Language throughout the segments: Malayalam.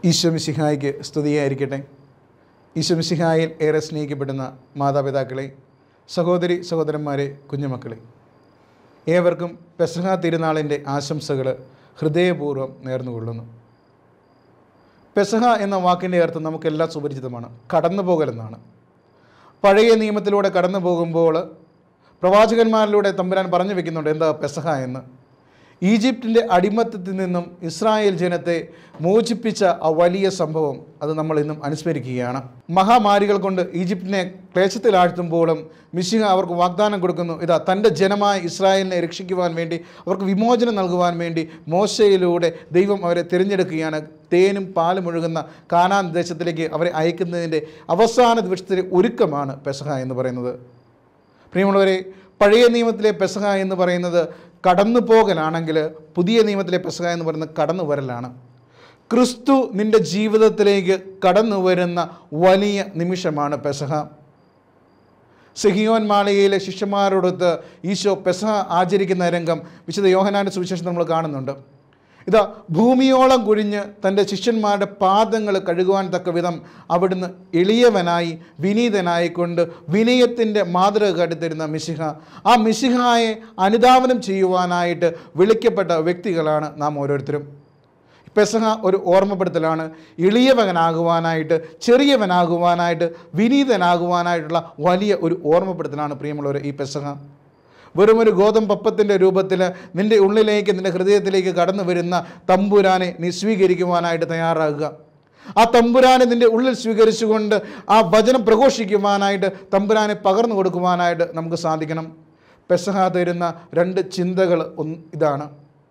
ഈശോ മിശിഹായ്ക്ക് സ്തുതിയായിരിക്കട്ടെ ഈശോ മിശിഹായിൽ ഏറെ സ്നേഹിക്കപ്പെടുന്ന മാതാപിതാക്കളെ സഹോദരി സഹോദരന്മാരെ കുഞ്ഞുമക്കളെ ഏവർക്കും പെസഹ തിരുനാളിൻ്റെ ആശംസകൾ ഹൃദയപൂർവ്വം നേർന്നുകൊള്ളുന്നു പെസഹ എന്ന വാക്കിൻ്റെ അർത്ഥം നമുക്കെല്ലാം സുപരിചിതമാണ് കടന്നു പോകലെന്നാണ് പഴയ നിയമത്തിലൂടെ കടന്നു പോകുമ്പോൾ പ്രവാചകന്മാരിലൂടെ തമ്പുരാൻ പറഞ്ഞു വെക്കുന്നുണ്ട് എന്താ പെസഹ എന്ന് ഈജിപ്തിൻ്റെ അടിമത്തത്തിൽ നിന്നും ഇസ്രായേൽ ജനത്തെ മോചിപ്പിച്ച ആ വലിയ സംഭവം അത് നമ്മൾ ഇന്നും അനുസ്മരിക്കുകയാണ് മഹാമാരികൾ കൊണ്ട് ഈജിപ്തിനെ ക്ലേശത്തിലാഴ്ത്തുമ്പോഴും മിശിഹ അവർക്ക് വാഗ്ദാനം കൊടുക്കുന്നു ഇതാ തൻ്റെ ജനമായ ഇസ്രായേലിനെ രക്ഷിക്കുവാൻ വേണ്ടി അവർക്ക് വിമോചനം നൽകുവാൻ വേണ്ടി മോശയിലൂടെ ദൈവം അവരെ തിരഞ്ഞെടുക്കുകയാണ് തേനും പാലും ഒഴുകുന്ന കാനാൻ ദേശത്തിലേക്ക് അവരെ അയക്കുന്നതിൻ്റെ അവസാന ദിവസത്തിലെ ഒരുക്കമാണ് പെസഹ എന്ന് പറയുന്നത് പ്രിയമുള്ളവരെ പഴയ നിയമത്തിലെ പെസഹ എന്ന് പറയുന്നത് കടന്നു പോകലാണെങ്കിൽ പുതിയ നിയമത്തിലെ പെസഹ എന്ന് പറയുന്നത് കടന്നു വരലാണ് ക്രിസ്തു നിൻ്റെ ജീവിതത്തിലേക്ക് കടന്നു വരുന്ന വലിയ നിമിഷമാണ് പെസഹ സെഹിയോൻ മാളികയിലെ ശിഷ്യന്മാരോടൊത്ത് ഈശോ പെസഹ ആചരിക്കുന്ന രംഗം വിശുദ്ധ യോഹനാൻ്റെ സുവിശേഷം നമ്മൾ കാണുന്നുണ്ട് ഇതാ ഭൂമിയോളം കുഴിഞ്ഞ് തൻ്റെ ശിഷ്യന്മാരുടെ പാദങ്ങൾ കഴുകുവാൻ തക്ക വിധം അവിടുന്ന് എളിയവനായി വിനീതനായിക്കൊണ്ട് വിനയത്തിൻ്റെ മാതൃക കാട്ടിത്തരുന്ന മിശിഹ ആ മിശിഹായെ അനുധാവനം ചെയ്യുവാനായിട്ട് വിളിക്കപ്പെട്ട വ്യക്തികളാണ് നാം ഓരോരുത്തരും പെസഹ ഒരു ഓർമ്മപ്പെടുത്തലാണ് എളിയവനാകുവാനായിട്ട് ചെറിയവനാകുവാനായിട്ട് വിനീതനാകുവാനായിട്ടുള്ള വലിയ ഒരു ഓർമ്മപ്പെടുത്തലാണ് പ്രിയമുള്ളവർ ഈ പെസഹ വെറും ഒരു ഗോതമ്പപ്പത്തിൻ്റെ രൂപത്തിൽ നിൻ്റെ ഉള്ളിലേക്ക് നിൻ്റെ ഹൃദയത്തിലേക്ക് കടന്നു വരുന്ന തമ്പുരാനെ നീ സ്വീകരിക്കുവാനായിട്ട് തയ്യാറാകുക ആ തമ്പുരാനെ നിൻ്റെ ഉള്ളിൽ സ്വീകരിച്ചുകൊണ്ട് ആ വചനം പ്രഘോഷിക്കുവാനായിട്ട് തമ്പുരാനെ പകർന്നു കൊടുക്കുവാനായിട്ട് നമുക്ക് സാധിക്കണം പെസഹ തരുന്ന രണ്ട് ചിന്തകൾ ഒന്ന് ഇതാണ്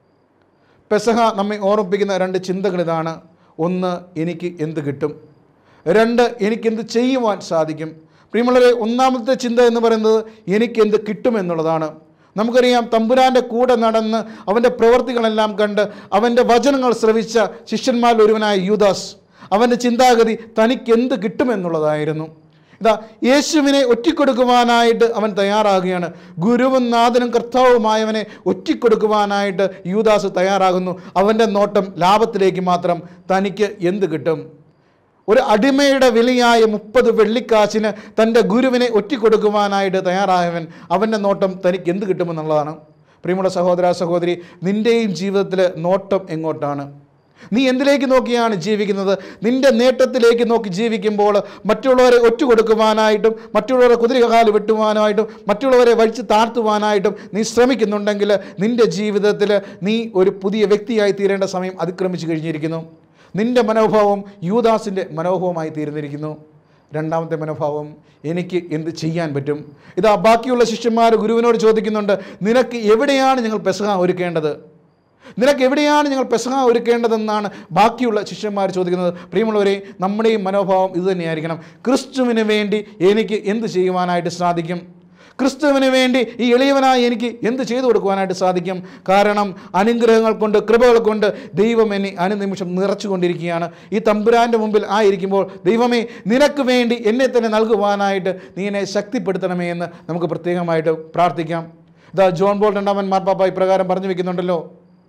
പെസഹ നമ്മെ ഓർമ്മിപ്പിക്കുന്ന രണ്ട് ചിന്തകൾ ഇതാണ് ഒന്ന് എനിക്ക് എന്ത് കിട്ടും രണ്ട് എനിക്കെന്ത് ചെയ്യുവാൻ സാധിക്കും പ്രിയമുള്ളവരെ ഒന്നാമത്തെ ചിന്ത എന്ന് പറയുന്നത് എനിക്കെന്ത് കിട്ടുമെന്നുള്ളതാണ് നമുക്കറിയാം തമ്പുരാൻ്റെ കൂടെ നടന്ന് അവൻ്റെ പ്രവർത്തികളെല്ലാം കണ്ട് അവൻ്റെ വചനങ്ങൾ ശ്രവിച്ച ശിഷ്യന്മാരിൽ ഒരുവനായ യൂദാസ് അവൻ്റെ ചിന്താഗതി തനിക്കെന്ത് കിട്ടുമെന്നുള്ളതായിരുന്നു ഇതാ യേശുവിനെ ഒറ്റിക്കൊടുക്കുവാനായിട്ട് അവൻ തയ്യാറാകുകയാണ് ഗുരുവും നാഥനും കർത്താവുമായവനെ ഒറ്റിക്കൊടുക്കുവാനായിട്ട് യൂദാസ് തയ്യാറാകുന്നു അവൻ്റെ നോട്ടം ലാഭത്തിലേക്ക് മാത്രം തനിക്ക് എന്ത് കിട്ടും ഒരു അടിമയുടെ വിലയായ മുപ്പത് വെള്ളിക്കാശിന് തൻ്റെ ഗുരുവിനെ ഒറ്റിക്കൊടുക്കുവാനായിട്ട് തയ്യാറായവൻ അവൻ്റെ നോട്ടം തനിക്ക് എന്ത് കിട്ടുമെന്നുള്ളതാണ് പ്രിയമുള്ള സഹോദര സഹോദരി നിൻ്റെയും ജീവിതത്തിൽ നോട്ടം എങ്ങോട്ടാണ് നീ എന്തിലേക്ക് നോക്കിയാണ് ജീവിക്കുന്നത് നിന്റെ നേട്ടത്തിലേക്ക് നോക്കി ജീവിക്കുമ്പോൾ മറ്റുള്ളവരെ ഒറ്റുകൊടുക്കുവാനായിട്ടും മറ്റുള്ളവരെ കുതിരകാല് വെട്ടുവാനായിട്ടും മറ്റുള്ളവരെ വഴിച്ച് താഴ്ത്തുവാനായിട്ടും നീ ശ്രമിക്കുന്നുണ്ടെങ്കിൽ നിന്റെ ജീവിതത്തിൽ നീ ഒരു പുതിയ വ്യക്തിയായി തീരേണ്ട സമയം അതിക്രമിച്ചു കഴിഞ്ഞിരിക്കുന്നു നിന്റെ മനോഭാവം യൂദാസിൻ്റെ മനോഭാവമായി തീർന്നിരിക്കുന്നു രണ്ടാമത്തെ മനോഭാവം എനിക്ക് എന്ത് ചെയ്യാൻ പറ്റും ഇതാ ബാക്കിയുള്ള ശിഷ്യന്മാർ ഗുരുവിനോട് ചോദിക്കുന്നുണ്ട് നിനക്ക് എവിടെയാണ് ഞങ്ങൾ പെസഹ ഒരുക്കേണ്ടത് നിനക്ക് എവിടെയാണ് ഞങ്ങൾ പെസഹ ഒരുക്കേണ്ടതെന്നാണ് ബാക്കിയുള്ള ശിഷ്യന്മാർ ചോദിക്കുന്നത് പ്രിയമുള്ളവരെ നമ്മുടെയും മനോഭാവം ഇതുതന്നെയായിരിക്കണം ക്രിസ്തുവിന് വേണ്ടി എനിക്ക് എന്ത് ചെയ്യുവാനായിട്ട് സാധിക്കും ക്രിസ്തുവിന് വേണ്ടി ഈ എളിയവനായി എനിക്ക് എന്ത് ചെയ്തു കൊടുക്കുവാനായിട്ട് സാധിക്കും കാരണം അനുഗ്രഹങ്ങൾ കൊണ്ട് കൃപകൾ കൊണ്ട് ദൈവം എന്നെ അനുനിമിഷം നിറച്ചുകൊണ്ടിരിക്കുകയാണ് ഈ തമ്പുരാൻ്റെ മുമ്പിൽ ആയിരിക്കുമ്പോൾ ദൈവമേ നിനക്ക് വേണ്ടി എന്നെ തന്നെ നൽകുവാനായിട്ട് നീ എന്നെ ശക്തിപ്പെടുത്തണമേ എന്ന് നമുക്ക് പ്രത്യേകമായിട്ട് പ്രാർത്ഥിക്കാം ഇതാ ജോൺ ബോൾ രണ്ടാമൻ മാർപ്പാപ്പ ഇപ്രകാരം പറഞ്ഞു വെക്കുന്നുണ്ടല്ലോ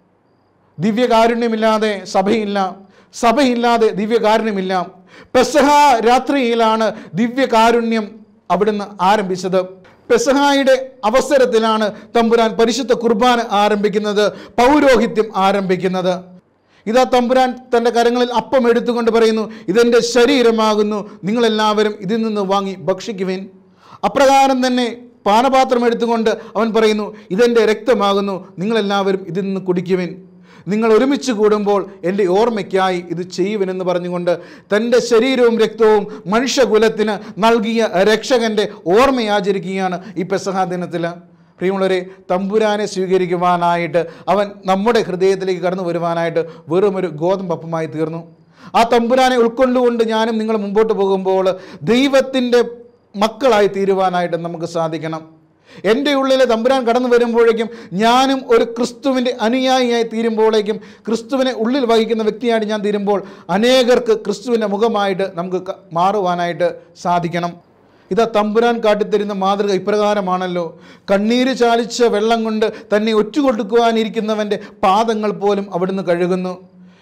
ദിവ്യകാരുണ്യമില്ലാതെ സഭയില്ല സഭയില്ലാതെ ദിവ്യകാരുണ്യമില്ല പെസഹ രാത്രിയിലാണ് ദിവ്യകാരുണ്യം അവിടുന്ന് ആരംഭിച്ചത് പെസഹായുടെ അവസരത്തിലാണ് തമ്പുരാൻ പരിശുദ്ധ കുർബാന ആരംഭിക്കുന്നത് പൗരോഹിത്യം ആരംഭിക്കുന്നത് ഇതാ തമ്പുരാൻ തൻ്റെ കരങ്ങളിൽ അപ്പം എടുത്തുകൊണ്ട് പറയുന്നു ഇതെൻ്റെ ശരീരമാകുന്നു നിങ്ങളെല്ലാവരും ഇതിൽ നിന്ന് വാങ്ങി ഭക്ഷിക്കുവിൻ അപ്രകാരം തന്നെ പാനപാത്രം എടുത്തുകൊണ്ട് അവൻ പറയുന്നു ഇതെൻ്റെ രക്തമാകുന്നു നിങ്ങളെല്ലാവരും ഇതിൽ നിന്ന് കുടിക്കുവിൻ നിങ്ങൾ ഒരുമിച്ച് കൂടുമ്പോൾ എൻ്റെ ഓർമ്മയ്ക്കായി ഇത് ചെയ്യുവനെന്ന് പറഞ്ഞുകൊണ്ട് തൻ്റെ ശരീരവും രക്തവും മനുഷ്യകുലത്തിന് നൽകിയ രക്ഷകൻ്റെ ഓർമ്മയാചരിക്കുകയാണ് ഈ പെസഹ ദിനത്തിൽ പ്രിയമുള്ളവരെ തമ്പുരാനെ സ്വീകരിക്കുവാനായിട്ട് അവൻ നമ്മുടെ ഹൃദയത്തിലേക്ക് കടന്നു വരുവാനായിട്ട് വെറുമൊരു ഗോതമ്പപ്പമായി തീർന്നു ആ തമ്പുരാനെ ഉൾക്കൊണ്ടുകൊണ്ട് ഞാനും നിങ്ങൾ മുമ്പോട്ട് പോകുമ്പോൾ ദൈവത്തിൻ്റെ മക്കളായി തീരുവാനായിട്ട് നമുക്ക് സാധിക്കണം എൻ്റെ ഉള്ളിലെ തമ്പുരാൻ കടന്നു വരുമ്പോഴേക്കും ഞാനും ഒരു ക്രിസ്തുവിൻ്റെ അനുയായിയായി തീരുമ്പോഴേക്കും ക്രിസ്തുവിനെ ഉള്ളിൽ വഹിക്കുന്ന വ്യക്തിയായിട്ട് ഞാൻ തീരുമ്പോൾ അനേകർക്ക് ക്രിസ്തുവിൻ്റെ മുഖമായിട്ട് നമുക്ക് ക- മാറുവാനായിട്ട് സാധിക്കണം ഇതാ തമ്പുരാൻ കാട്ടിത്തരുന്ന മാതൃക ഇപ്രകാരമാണല്ലോ കണ്ണീര് ചാലിച്ച വെള്ളം കൊണ്ട് തന്നെ ഒറ്റുകൊടുക്കുവാനിരിക്കുന്നവൻ്റെ പാദങ്ങൾ പോലും അവിടുന്ന് കഴുകുന്നു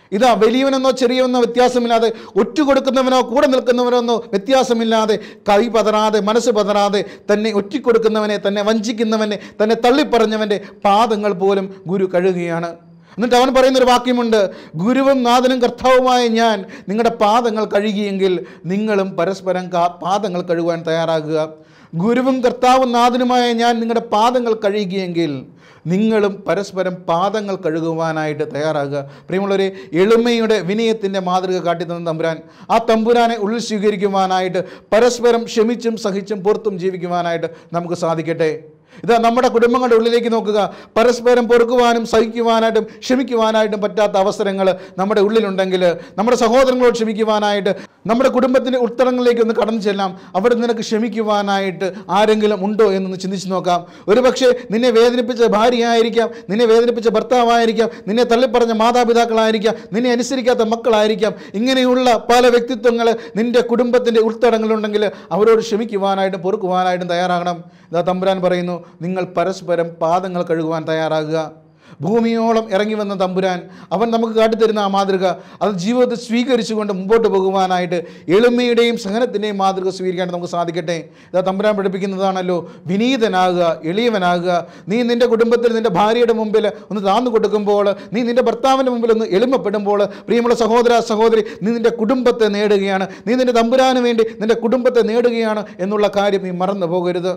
ഇതാ വലിയവനെന്നോ ചെറിയവനെന്നോ വ്യത്യാസമില്ലാതെ ഒറ്റ കൊടുക്കുന്നവനോ കൂടെ നിൽക്കുന്നവനോ എന്നോ വ്യത്യാസമില്ലാതെ കൈ പതറാതെ മനസ്സ് പതറാതെ തന്നെ ഒറ്റിക്കൊടുക്കുന്നവനെ തന്നെ വഞ്ചിക്കുന്നവനെ തന്നെ തള്ളിപ്പറഞ്ഞവൻ്റെ പാദങ്ങൾ പോലും ഗുരു കഴുകുകയാണ് എന്നിട്ട് അവൻ പറയുന്നൊരു വാക്യമുണ്ട് ഗുരുവും നാഥനും കർത്താവുമായ ഞാൻ നിങ്ങളുടെ പാദങ്ങൾ കഴുകിയെങ്കിൽ നിങ്ങളും പരസ്പരം കാ- പാദങ്ങൾ കഴുകുവാൻ തയ്യാറാകുക ഗുരുവും കർത്താവും നാഥനുമായ ഞാൻ നിങ്ങളുടെ പാദങ്ങൾ കഴുകിയെങ്കിൽ നിങ്ങളും പരസ്പരം പാദങ്ങൾ കഴുകുവാനായിട്ട് തയ്യാറാകുക പ്രിയമുള്ളവരെ എളിമയുടെ വിനയത്തിൻ്റെ മാതൃക കാട്ടിത്തന്ന തമ്പുരാൻ ആ തമ്പുരാനെ ഉള്ളിൽ സ്വീകരിക്കുവാനായിട്ട് പരസ്പരം ക്ഷമിച്ചും സഹിച്ചും പുറത്തും ജീവിക്കുവാനായിട്ട് നമുക്ക് സാധിക്കട്ടെ ഇതാ നമ്മുടെ കുടുംബങ്ങളുടെ ഉള്ളിലേക്ക് നോക്കുക പരസ്പരം പൊറുക്കുവാനും സഹിക്കുവാനായിട്ടും ക്ഷമിക്കുവാനായിട്ടും പറ്റാത്ത അവസരങ്ങൾ നമ്മുടെ ഉള്ളിലുണ്ടെങ്കിൽ നമ്മുടെ സഹോദരങ്ങളോട് ക്ഷമിക്കുവാനായിട്ട് നമ്മുടെ കുടുംബത്തിൻ്റെ ഉത്തരങ്ങളിലേക്ക് ഒന്ന് കടന്നു ചെല്ലാം അവിടെ നിനക്ക് ക്ഷമിക്കുവാനായിട്ട് ആരെങ്കിലും ഉണ്ടോ എന്നൊന്ന് ചിന്തിച്ച് നോക്കാം ഒരുപക്ഷെ നിന്നെ വേദനിപ്പിച്ച ഭാര്യയായിരിക്കാം നിന്നെ വേദനിപ്പിച്ച ഭർത്താവായിരിക്കാം നിന്നെ തള്ളിപ്പറഞ്ഞ മാതാപിതാക്കളായിരിക്കാം നിന്നെ അനുസരിക്കാത്ത മക്കളായിരിക്കാം ഇങ്ങനെയുള്ള പല വ്യക്തിത്വങ്ങൾ നിന്റെ കുടുംബത്തിൻ്റെ ഉൾത്തടങ്ങളുണ്ടെങ്കിൽ അവരോട് ക്ഷമിക്കുവാനായിട്ടും പൊറുക്കുവാനായിട്ടും തയ്യാറാകണം ഇതാ തമ്പുരാൻ പറയുന്നു നിങ്ങൾ പരസ്പരം പാദങ്ങൾ കഴുകുവാൻ തയ്യാറാകുക ഭൂമിയോളം ഇറങ്ങി വന്ന തമ്പുരാൻ അവൻ നമുക്ക് കാട്ടിത്തരുന്ന ആ മാതൃക അത് ജീവിതത്തിൽ സ്വീകരിച്ചുകൊണ്ട് മുമ്പോട്ട് പോകുവാനായിട്ട് എളിമയുടെയും സഹനത്തിൻ്റെയും മാതൃക സ്വീകരിക്കാൻ നമുക്ക് സാധിക്കട്ടെ ഇതാ തമ്പുരാൻ പഠിപ്പിക്കുന്നതാണല്ലോ വിനീതനാകുക എളിയവനാകുക നീ നിൻ്റെ കുടുംബത്തിൽ നിൻ്റെ ഭാര്യയുടെ മുമ്പിൽ ഒന്ന് താന്നു കൊടുക്കുമ്പോൾ നീ നിൻ്റെ ഭർത്താവിൻ്റെ മുമ്പിൽ ഒന്ന് എളിമപ്പെടുമ്പോൾ പ്രിയമുള്ള സഹോദര സഹോദരി നീ നിൻ്റെ കുടുംബത്തെ നേടുകയാണ് നീ നിൻ്റെ തമ്പുരാന് വേണ്ടി നിൻ്റെ കുടുംബത്തെ നേടുകയാണ് എന്നുള്ള കാര്യം നീ മറന്നു പോകരുത്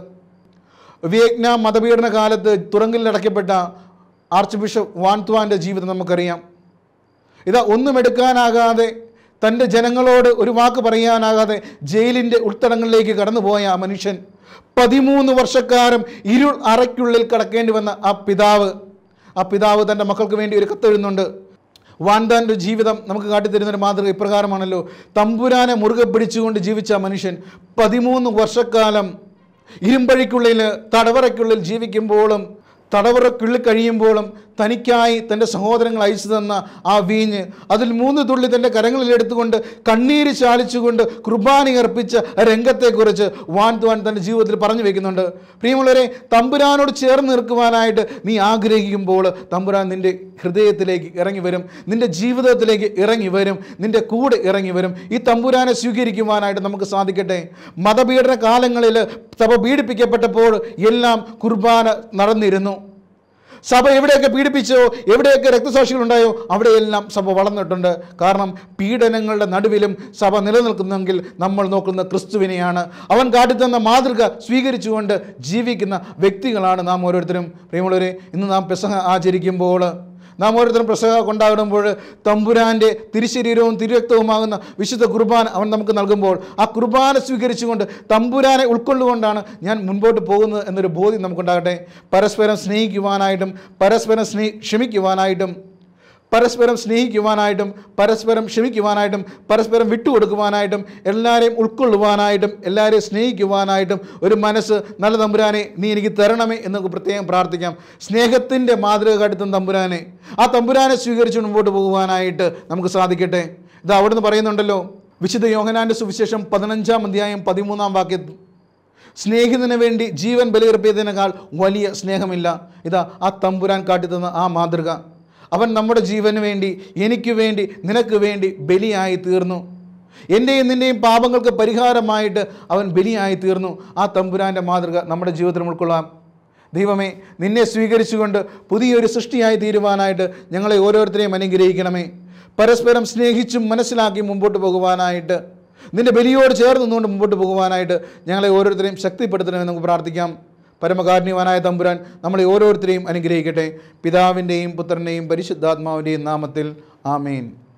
വിയറ്റ്നാം മതപീഡന കാലത്ത് തുറങ്കിൽ അടയ്ക്കപ്പെട്ട ആർച്ച് ബിഷപ്പ് വാൻത്വാൻ്റെ ജീവിതം നമുക്കറിയാം ഇതാ ഒന്നും എടുക്കാനാകാതെ തൻ്റെ ജനങ്ങളോട് ഒരു വാക്ക് പറയാനാകാതെ ജയിലിൻ്റെ ഉൾത്തടങ്ങളിലേക്ക് കടന്നുപോയ ആ മനുഷ്യൻ പതിമൂന്ന് വർഷക്കാലം ഇരുൾ അറയ്ക്കുള്ളിൽ കടക്കേണ്ടി വന്ന ആ പിതാവ് ആ പിതാവ് തൻ്റെ മക്കൾക്ക് വേണ്ടി ഒരു കത്തെഴുതുന്നുണ്ട് വാൻതാൻ്റെ ജീവിതം നമുക്ക് കാട്ടിത്തരുന്നൊരു മാതൃക ഇപ്രകാരമാണല്ലോ തമ്പുരാനെ മുറുകെ പിടിച്ചുകൊണ്ട് ജീവിച്ച ആ മനുഷ്യൻ പതിമൂന്ന് വർഷക്കാലം ഇരുമ്പഴിക്കുള്ളിൽ തടവറയ്ക്കുള്ളിൽ ജീവിക്കുമ്പോഴും തടവറക്കുള്ളിൽ കഴിയുമ്പോഴും തനിക്കായി തൻ്റെ സഹോദരങ്ങൾ അയച്ചു തന്ന ആ വീഞ്ഞ് അതിൽ മൂന്ന് തുള്ളി തൻ്റെ കരങ്ങളിൽ എടുത്തുകൊണ്ട് കണ്ണീര് ചാലിച്ചുകൊണ്ട് കുർബാന അർപ്പിച്ച രംഗത്തെക്കുറിച്ച് വാൻ തുവാൻ തൻ്റെ ജീവിതത്തിൽ പറഞ്ഞു വെക്കുന്നുണ്ട് പ്രിയമുള്ളവരെ തമ്പുരാനോട് ചേർന്ന് നിൽക്കുവാനായിട്ട് നീ ആഗ്രഹിക്കുമ്പോൾ തമ്പുരാൻ നിൻ്റെ ഹൃദയത്തിലേക്ക് ഇറങ്ങി വരും നിൻ്റെ ജീവിതത്തിലേക്ക് ഇറങ്ങി വരും നിൻ്റെ കൂടെ ഇറങ്ങി വരും ഈ തമ്പുരാനെ സ്വീകരിക്കുവാനായിട്ട് നമുക്ക് സാധിക്കട്ടെ മതപീഡന കാലങ്ങളിൽ സഭ പീഡിപ്പിക്കപ്പെട്ടപ്പോൾ എല്ലാം കുർബാന നടന്നിരുന്നു സഭ എവിടെയൊക്കെ പീഡിപ്പിച്ചോ എവിടെയൊക്കെ രക്തസാക്ഷികൾ ഉണ്ടായോ അവിടെയെല്ലാം സഭ വളർന്നിട്ടുണ്ട് കാരണം പീഡനങ്ങളുടെ നടുവിലും സഭ നിലനിൽക്കുന്നെങ്കിൽ നമ്മൾ നോക്കുന്ന ക്രിസ്തുവിനെയാണ് അവൻ കാട്ടിത്തന്ന മാതൃക സ്വീകരിച്ചുകൊണ്ട് ജീവിക്കുന്ന വ്യക്തികളാണ് നാം ഓരോരുത്തരും പ്രിയമുള്ളവരെ ഇന്ന് നാം പെസഹ ആചരിക്കുമ്പോൾ നാം ഓരോരുത്തരും പ്രസവ കൊണ്ടാടുമ്പോൾ തമ്പുരാൻ്റെ തിരുശരീരവും തിരുരക്തവുമാകുന്ന വിശുദ്ധ കുർബാന അവൻ നമുക്ക് നൽകുമ്പോൾ ആ കുർബാന സ്വീകരിച്ചുകൊണ്ട് തമ്പുരാനെ ഉൾക്കൊള്ളുകൊണ്ടാണ് ഞാൻ മുൻപോട്ട് പോകുന്നത് എന്നൊരു ബോധ്യം നമുക്കുണ്ടാകട്ടെ പരസ്പരം സ്നേഹിക്കുവാനായിട്ടും പരസ്പരം സ്നേ ക്ഷമിക്കുവാനായിട്ടും പരസ്പരം സ്നേഹിക്കുവാനായിട്ടും പരസ്പരം ക്ഷമിക്കുവാനായിട്ടും പരസ്പരം വിട്ടുകൊടുക്കുവാനായിട്ടും എല്ലാവരെയും ഉൾക്കൊള്ളുവാനായിട്ടും എല്ലാവരെയും സ്നേഹിക്കുവാനായിട്ടും ഒരു മനസ്സ് നല്ല തമ്പുരാനെ നീ എനിക്ക് തരണമേ എന്ന് നമുക്ക് പ്രത്യേകം പ്രാർത്ഥിക്കാം സ്നേഹത്തിൻ്റെ മാതൃക കാട്ടുന്ന തമ്പുരാനെ ആ തമ്പുരാനെ സ്വീകരിച്ച് മുമ്പോട്ട് പോകുവാനായിട്ട് നമുക്ക് സാധിക്കട്ടെ ഇത് അവിടുന്ന് പറയുന്നുണ്ടല്ലോ വിശുദ്ധ യോഹനാൻ്റെ സുവിശേഷം പതിനഞ്ചാം അധ്യായം പതിമൂന്നാം വാക്യത്തിൽ സ്നേഹിതന് വേണ്ടി ജീവൻ ബലിയർപ്പിയതിനേക്കാൾ വലിയ സ്നേഹമില്ല ഇതാ ആ തമ്പുരാൻ കാട്ടിത്തന്ന ആ മാതൃക അവൻ നമ്മുടെ ജീവന് വേണ്ടി എനിക്ക് വേണ്ടി നിനക്ക് വേണ്ടി ബലിയായി തീർന്നു എൻ്റെയും നിൻ്റെയും പാപങ്ങൾക്ക് പരിഹാരമായിട്ട് അവൻ ബലിയായി തീർന്നു ആ തമ്പുരാൻ്റെ മാതൃക നമ്മുടെ ജീവിതത്തിൽ ഉൾക്കൊള്ളാം ദൈവമേ നിന്നെ സ്വീകരിച്ചുകൊണ്ട് പുതിയൊരു സൃഷ്ടിയായി തീരുവാനായിട്ട് ഞങ്ങളെ ഓരോരുത്തരെയും അനുഗ്രഹിക്കണമേ പരസ്പരം സ്നേഹിച്ചും മനസ്സിലാക്കി മുമ്പോട്ട് പോകുവാനായിട്ട് നിന്റെ ബലിയോട് ചേർന്ന് നിന്നുകൊണ്ട് മുമ്പോട്ട് പോകുവാനായിട്ട് ഞങ്ങളെ ഓരോരുത്തരെയും ശക്തിപ്പെടുത്തണമെന്ന് നമുക്ക് പ്രാർത്ഥിക്കാം പരമകാരുണ്യവാനായ തമ്പുരാൻ നമ്മളെ ഓരോരുത്തരെയും അനുഗ്രഹിക്കട്ടെ പിതാവിൻ്റെയും പുത്രൻ്റെയും പരിശുദ്ധാത്മാവിൻ്റെയും നാമത്തിൽ ആമേൻ